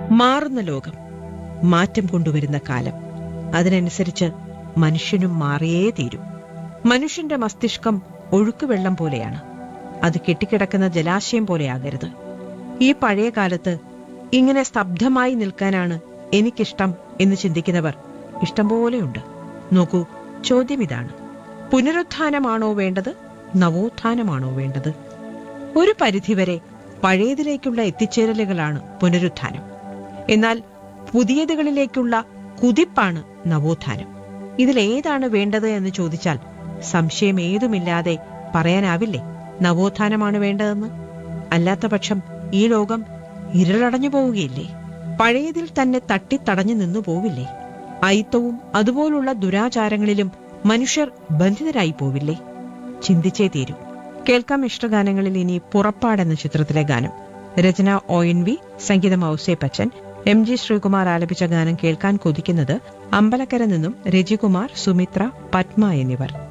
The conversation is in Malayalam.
മാറുന്ന ലോകം മാറ്റം കൊണ്ടുവരുന്ന കാലം അതിനനുസരിച്ച് മനുഷ്യനും മാറിയേ തീരൂ മനുഷ്യന്റെ മസ്തിഷ്കം ഒഴുക്കുവെള്ളം പോലെയാണ് അത് കെട്ടിക്കിടക്കുന്ന ജലാശയം പോലെയാകരുത് ഈ പഴയ കാലത്ത് ഇങ്ങനെ സ്തബ്ധമായി നിൽക്കാനാണ് എനിക്കിഷ്ടം എന്ന് ചിന്തിക്കുന്നവർ ഇഷ്ടംപോലെയുണ്ട് നോക്കൂ ചോദ്യം ഇതാണ് പുനരുത്ഥാനമാണോ വേണ്ടത് നവോത്ഥാനമാണോ വേണ്ടത് ഒരു പരിധിവരെ പഴയതിലേക്കുള്ള എത്തിച്ചേരലുകളാണ് പുനരുത്ഥാനം എന്നാൽ പുതിയതുകളിലേക്കുള്ള കുതിപ്പാണ് നവോത്ഥാനം ഇതിലേതാണ് വേണ്ടത് എന്ന് ചോദിച്ചാൽ സംശയം ഏതുമില്ലാതെ പറയാനാവില്ലേ നവോത്ഥാനമാണ് വേണ്ടതെന്ന് അല്ലാത്ത പക്ഷം ഈ ലോകം ഇരുളടഞ്ഞു പോവുകയില്ലേ പഴയതിൽ തന്നെ തട്ടിത്തടഞ്ഞു നിന്നു പോവില്ലേ അയിത്തവും അതുപോലുള്ള ദുരാചാരങ്ങളിലും മനുഷ്യർ ബന്ധിതരായി പോവില്ലേ ചിന്തിച്ചേ തീരൂ കേൾക്കാം ഇഷ്ടഗാനങ്ങളിൽ ഇനി പുറപ്പാടെന്ന ചിത്രത്തിലെ ഗാനം രചന ഒ എൻ വി സംഗീതം ഔസേപ്പച്ചൻ എം ജി ശ്രീകുമാർ ആലപിച്ച ഗാനം കേൾക്കാൻ കൊതിക്കുന്നത് അമ്പലക്കര നിന്നും രജികുമാർ സുമിത്ര പത്മ എന്നിവർ